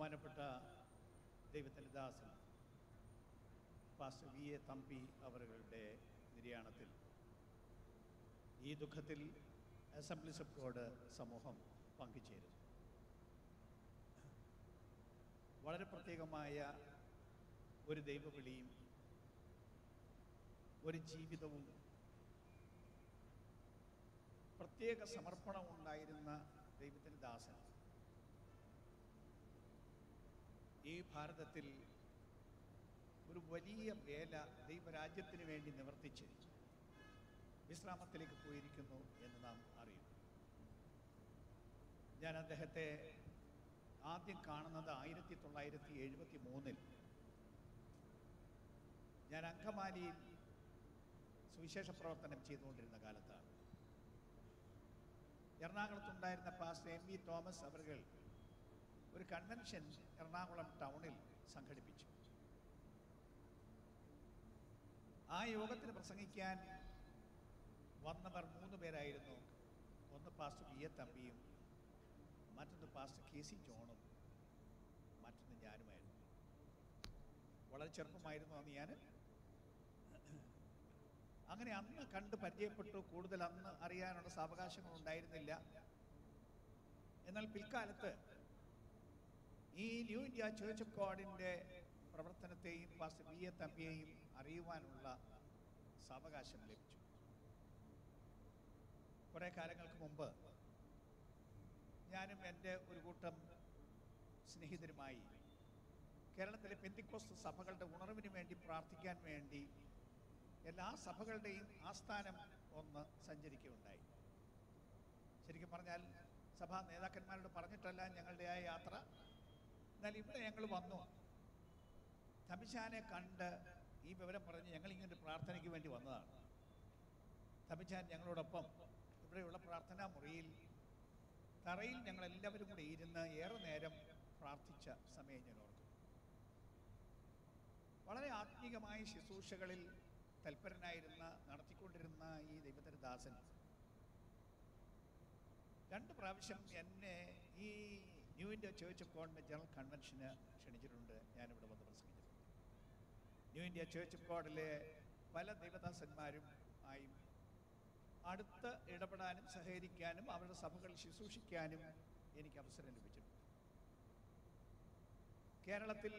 ബഹുമാനപ്പെട്ട ദൈവത്തിൻ്റെ ദാസൻ പാസ്റ്റർ വി എ തമ്പി അവരുടെ നിര്യാണത്തിൽ ഈ ദുഃഖത്തിൽ അസംബ്ലീസ് ഓഫ് ഗോഡ് സമൂഹം പങ്കുചേരുന്നു വളരെ പ്രത്യേകമായ ഒരു ദൈവവിളിയും ഒരു ജീവിതവും പ്രത്യേക സമർപ്പണം ഉണ്ടായിരുന്ന ദൈവത്തിൻ്റെ ദാസൻ ഈ ഭാരതത്തിൽ ഒരു വലിയ വേല ദൈവരാജ്യത്തിന് വേണ്ടി നിവർത്തിച്ച് വിശ്രാമത്തിലേക്ക് പോയിരിക്കുന്നു എന്ന് നാം അറിയും ഞാൻ അദ്ദേഹത്തെ ആദ്യം കാണുന്നത് ആയിരത്തി തൊള്ളായിരത്തി എഴുപത്തി മൂന്നിൽ ഞാൻ അങ്കമാലിയിൽ സുവിശേഷ പ്രവർത്തനം ചെയ്തുകൊണ്ടിരുന്ന കാലത്താണ് എറണാകുളത്തുണ്ടായിരുന്ന പാസ്റ്റർ എം വി തോമസ് അവർകൾ ഒരു കൺവെൻഷൻ എറണാകുളം ടൗണിൽ സംഘടിപ്പിച്ചു ആ യോഗത്തിന് പ്രസംഗിക്കാൻ വന്നവർ മൂന്ന് പേരായിരുന്നു ഒന്ന് പാസ്റ്റർ വി എ തമ്പിയും മറ്റൊന്ന് പാസ്റ്റർ കെ സി ജോണും മറ്റൊന്ന് ഞാനുമായിരുന്നു വളരെ ചെറുപ്പമായിരുന്നു അന്ന് ഞാൻ അങ്ങനെ അന്ന് കണ്ട് പരിചയപ്പെട്ടു കൂടുതൽ അന്ന് അറിയാനുള്ള സാവകാശങ്ങൾ ഉണ്ടായിരുന്നില്ല എന്നാൽ പിൽക്കാലത്ത് ഈ ന്യൂ ഇന്ത്യ ചേർച്ച് ഓഫ് ഗോഡിൻ്റെ പ്രവർത്തനത്തെയും പാസ്റ്റർ വി എ തമ്പിയെയും അറിയുവാനുള്ള സാവകാശം ലഭിച്ചു കുറേ കാലങ്ങൾക്ക് മുമ്പ് ഞാനും എൻ്റെ ഒരു കൂട്ടം സ്നേഹിതരുമായി കേരളത്തിലെ പെന്തിക്കോസ് സഭകളുടെ ഉണർവിന് വേണ്ടി പ്രാർത്ഥിക്കാൻ വേണ്ടി എല്ലാ സഭകളുടെയും ആസ്ഥാനം ഒന്ന് സഞ്ചരിക്കുകയുണ്ടായി ശരിക്കും പറഞ്ഞാൽ സഭാ നേതാക്കന്മാരോട് പറഞ്ഞിട്ടല്ല ഞങ്ങളുടെ ആ യാത്ര എന്നാൽ ഇവിടെ ഞങ്ങൾ വന്നു തമിശാനെ കണ്ട് ഈ വിവരം പറഞ്ഞ് ഞങ്ങൾ ഇങ്ങനെ പ്രാർത്ഥനയ്ക്ക് വേണ്ടി വന്നതാണ് തമിശാൻ ഞങ്ങളോടൊപ്പം ഇവിടെയുള്ള പ്രാർത്ഥനാ മുറിയിൽ തറയിൽ ഞങ്ങൾ എല്ലാവരും കൂടി ഇരുന്ന് ഏറെ നേരം പ്രാർത്ഥിച്ച സമയം ഞാൻ ഓർക്കുന്നു വളരെ ആത്മീകമായ ശുശ്രൂഷകളിൽ തൽപരനായിരുന്ന നടത്തിക്കൊണ്ടിരുന്ന ഈ ദൈവത്തിൻ്റെ ദാസൻ രണ്ട് പ്രാവശ്യം എന്നെ ഈ ന്യൂ ഇന്ത്യ ചേർച്ച് ഓഫ് ഗോഡിൻ്റെ ജനറൽ കൺവെൻഷന് ക്ഷണിച്ചിട്ടുണ്ട് ഞാനിവിടെ വന്ന് പ്രസംഗിച്ചിട്ടുണ്ട് ന്യൂ ഇന്ത്യ ചേർച്ച് ഓഫ് ഗോഡിലെ പല ദൈവദാസന്മാരും ആയി അടുത്ത് ഇടപെടാനും സഹകരിക്കാനും അവരുടെ സഭകളിൽ ശുശ്രൂഷിക്കാനും എനിക്ക് അവസരം ലഭിച്ചിട്ടുണ്ട് കേരളത്തിൽ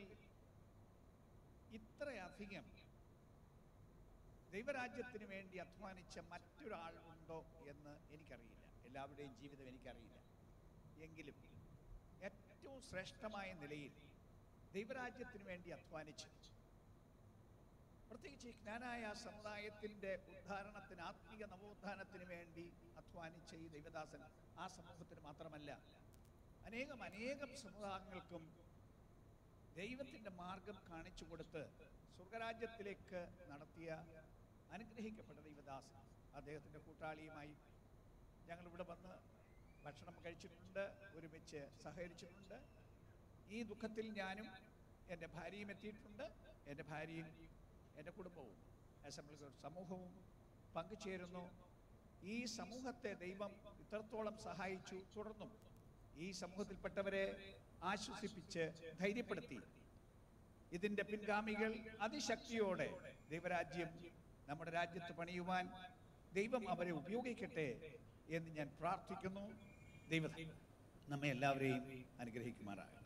ഇത്രയധികം ദൈവരാജ്യത്തിന് വേണ്ടി അധ്വാനിച്ച മറ്റൊരാൾ ഉണ്ടോ എന്ന് എനിക്കറിയില്ല എല്ലാവരുടെയും ജീവിതം എനിക്കറിയില്ല എങ്കിലും ഏറ്റവും ശ്രേഷ്ഠമായ നിലയിൽ ദൈവരാജ്യത്തിന് വേണ്ടി അധ്വാനിച്ച് പ്രത്യേകിച്ച് ഈ ജ്ഞാനായ സമുദായത്തിൻ്റെ ഉദ്ധാരണത്തിന് ആത്മീക നവോത്ഥാനത്തിന് വേണ്ടി അധ്വാനിച്ച ഈ ദൈവദാസൻ ആ സമൂഹത്തിന് മാത്രമല്ല അനേകം അനേകം സമുദായങ്ങൾക്കും ദൈവത്തിൻ്റെ മാർഗം കാണിച്ചു കൊടുത്ത് സ്വർഗരാജ്യത്തിലേക്ക് നടത്തിയ അനുഗ്രഹിക്കപ്പെട്ട ദൈവദാസൻ അദ്ദേഹത്തിൻ്റെ കൂട്ടാളിയുമായി ഞങ്ങൾ ഇവിടെ വന്ന് ഭക്ഷണം കഴിച്ചിട്ടുണ്ട് ഒരുമിച്ച് സഹകരിച്ചിട്ടുണ്ട് ഈ ദുഃഖത്തിൽ ഞാനും എൻ്റെ ഭാര്യയും എത്തിയിട്ടുണ്ട് എൻ്റെ ഭാര്യയും എൻ്റെ കുടുംബവും അസംബ്ലി സമൂഹവും പങ്കുചേരുന്നു ഈ സമൂഹത്തെ ദൈവം ഇത്രത്തോളം സഹായിച്ചു തുടർന്നും ഈ സമൂഹത്തിൽപ്പെട്ടവരെ ആശ്വസിപ്പിച്ച് ധൈര്യപ്പെടുത്തി ഇതിൻ്റെ പിൻഗാമികൾ അതിശക്തിയോടെ ദൈവരാജ്യം നമ്മുടെ രാജ്യത്ത് പണിയുവാൻ ദൈവം അവരെ ഉപയോഗിക്കട്ടെ എന്ന് ഞാൻ പ്രാർത്ഥിക്കുന്നു ദൈവം നമ്മെ എല്ലാവരെയും അനുഗ്രഹിക്കുമാറാകട്ടെ